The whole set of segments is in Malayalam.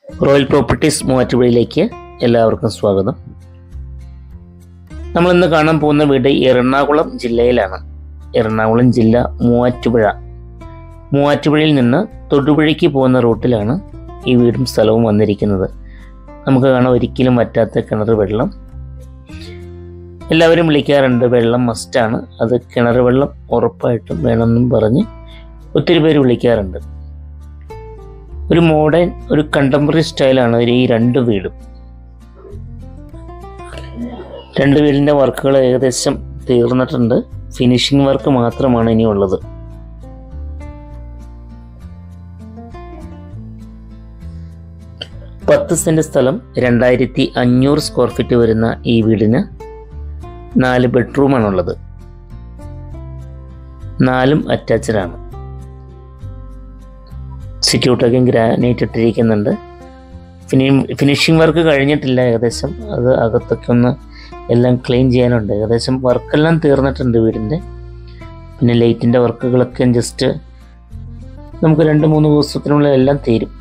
റോയൽ പ്രോപ്പർട്ടീസ് മൂവാറ്റുപുഴയിലേക്ക് എല്ലാവർക്കും സ്വാഗതം നമ്മൾ ഇന്ന് കാണാൻ പോകുന്ന വീട് എറണാകുളം ജില്ലയിലാണ് എറണാകുളം ജില്ല മൂവാറ്റുപുഴ മൂവാറ്റുപുഴയിൽ നിന്ന് തൊടുപുഴയ്ക്ക് പോകുന്ന റൂട്ടിലാണ് ഈ വീടും സ്ഥലവും വന്നിരിക്കുന്നത് നമുക്ക് കാണാൻ ഒരിക്കലും വറ്റാത്ത കിണർ വെള്ളം എല്ലാവരും വിളിക്കാറുണ്ട് വെള്ളം മസ്റ്റാണ് അത് കിണർ വെള്ളം ഉറപ്പായിട്ടും വേണമെന്നും പറഞ്ഞ് ഒത്തിരി പേര് വിളിക്കാറുണ്ട് ഒരു മോഡേൺ ഒരു കണ്ടംപററി സ്റ്റൈലാണ് ഒരു ഈ രണ്ട് വീടും രണ്ട് വീടിൻ്റെ വർക്കുകൾ ഏകദേശം തീർന്നിട്ടുണ്ട് ഫിനിഷിംഗ് വർക്ക് മാത്രമാണ് ഇനിയുള്ളത് പത്ത് സെൻറ്റ് സ്ഥലം രണ്ടായിരത്തി അഞ്ഞൂറ് സ്ക്വയർ ഫീറ്റ് വരുന്ന ഈ വീടിന് നാല് ബെഡ്റൂമാണുള്ളത് നാലും അറ്റാച്ച്ഡ് ആണ് സിക്യൂട്ടൊക്കെ ഗ്രാനൈറ്റ് ഇട്ടിരിക്കുന്നുണ്ട് ഫിനി ഫിനിഷിംഗ് വർക്ക് കഴിഞ്ഞിട്ടില്ല ഏകദേശം അത് അകത്തൊക്കെ ഒന്ന് എല്ലാം ക്ലീൻ ചെയ്യാനുണ്ട് ഏകദേശം വർക്കെല്ലാം തീർന്നിട്ടുണ്ട് വീടിൻ്റെ പിന്നെ ലൈറ്റിൻ്റെ വർക്കുകളൊക്കെ ജസ്റ്റ് നമുക്ക് രണ്ട് മൂന്ന് ദിവസത്തിനുള്ളിൽ എല്ലാം തീരും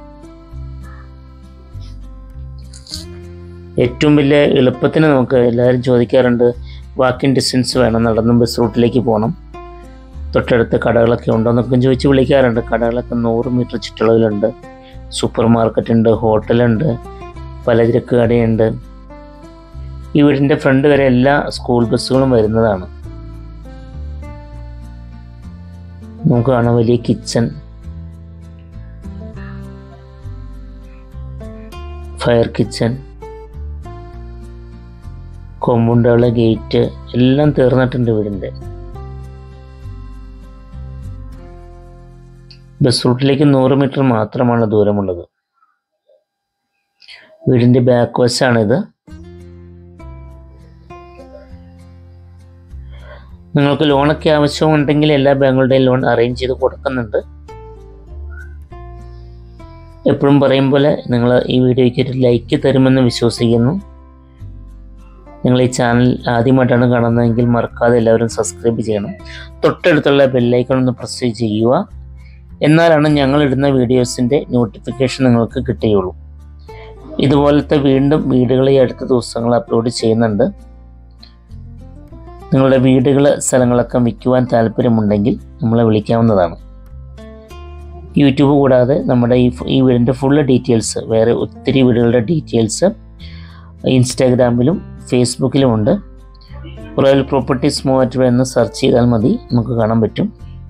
ഏറ്റവും വലിയ എളുപ്പത്തിന് നമുക്ക് എല്ലാവരും ചോദിക്കാറുണ്ട് വാക്കിംഗ് ഡിസ്റ്റൻസ് വേണം നടന്നും ബസ് റൂട്ടിലേക്ക് പോകണം തൊട്ടടുത്ത് കടകളൊക്കെ ഉണ്ടോ എന്നൊക്കെ ചോദിച്ച് വിളിക്കാറുണ്ട് കടകളൊക്കെ നൂറ് മീറ്റർ ചുറ്റളവിലുണ്ട് സൂപ്പർ മാർക്കറ്റ് ഉണ്ട് ഹോട്ടലുണ്ട് പലചരക്ക് കടയുണ്ട് ഈ വീടിൻ്റെ ഫ്രണ്ട് വരെ എല്ലാ സ്കൂൾ ബസ്സുകളും വരുന്നതാണ് നമുക്ക് കാണാം വലിയ കിച്ചൺ ഫയർ കിച്ചൺ കോമ്പൗണ്ടുകള് ഗേറ്റ് എല്ലാം തീർന്നിട്ടുണ്ട് വീടിൻ്റെ ബസ് റൂട്ടിലേക്ക് നൂറ് മീറ്റർ മാത്രമാണ് ദൂരമുള്ളത് വീടിന്റെ ബാക്ക് വശാണിത് നിങ്ങൾക്ക് ലോണൊക്കെ ആവശ്യമുണ്ടെങ്കിൽ എല്ലാ ബാങ്കുകളുടെയും ലോൺ അറേഞ്ച് ചെയ്ത് കൊടുക്കുന്നുണ്ട് എപ്പോഴും പറയും പോലെ നിങ്ങൾ ഈ വീഡിയോയ്ക്ക് ഒരു ലൈക്ക് തരുമെന്ന് വിശ്വസിക്കുന്നു നിങ്ങൾ ഈ ചാനൽ ആദ്യമായിട്ടാണ് കാണുന്നതെങ്കിൽ മറക്കാതെ എല്ലാവരും സബ്സ്ക്രൈബ് ചെയ്യണം തൊട്ടടുത്തുള്ള ബെല്ലൈക്കൺ ഒന്ന് പ്രസ് ചെയ്യുക എന്നാലാണ് ഞങ്ങൾ ഇടുന്ന വീഡിയോസിൻ്റെ നോട്ടിഫിക്കേഷൻ നിങ്ങൾക്ക് കിട്ടുകയുള്ളൂ ഇതുപോലത്തെ വീണ്ടും വീടുകൾ ഈ അടുത്ത ദിവസങ്ങൾ അപ്ലോഡ് ചെയ്യുന്നുണ്ട് നിങ്ങളുടെ വീടുകൾ സ്ഥലങ്ങളൊക്കെ വിൽക്കുവാൻ താല്പര്യമുണ്ടെങ്കിൽ നമ്മളെ വിളിക്കാവുന്നതാണ് യൂട്യൂബ് കൂടാതെ നമ്മുടെ ഈ ഈ വീടിൻ്റെ ഫുള്ള് ഡീറ്റെയിൽസ് വേറെ ഒത്തിരി വീടുകളുടെ ഡീറ്റെയിൽസ് ഇൻസ്റ്റാഗ്രാമിലും ഫേസ്ബുക്കിലുമുണ്ട് റോയൽ പ്രോപ്പർട്ടീസ് മൂവാറ്റുപുഴ എന്ന് സെർച്ച് ചെയ്താൽ മതി നമുക്ക് കാണാൻ പറ്റും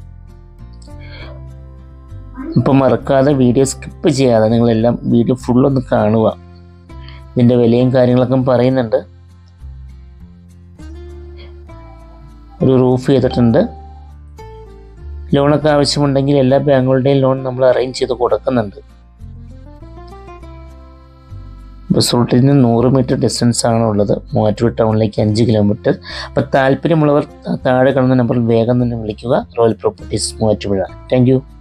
ഇപ്പം മറക്കാതെ വീഡിയോ സ്കിപ്പ് ചെയ്യാതെ നിങ്ങളെല്ലാം വീഡിയോ ഫുള്ളൊന്ന് കാണുക ഇതിൻ്റെ വിലയും കാര്യങ്ങളൊക്കെ പറയുന്നുണ്ട് ഒരു റൂഫ് ചെയ്തിട്ടുണ്ട് ലോണൊക്കെ ആവശ്യമുണ്ടെങ്കിൽ എല്ലാ ബാങ്കുകളുടെയും ലോൺ നമ്മൾ അറേഞ്ച് ചെയ്ത് കൊടുക്കുന്നുണ്ട് ബസ് റൂട്ടിൽ നിന്ന് നൂറ് മീറ്റർ ഡിസ്റ്റൻസ് ആണ് ഉള്ളത് മൂവാറ്റുപുഴ ടൗണിലേക്ക് അഞ്ച് കിലോമീറ്റർ അപ്പോൾ താല്പര്യമുള്ളവർ താഴെ കാണുന്ന നമ്പറിൽ വേഗം തന്നെ വിളിക്കുക Royal Properties Muvattupuzha thank U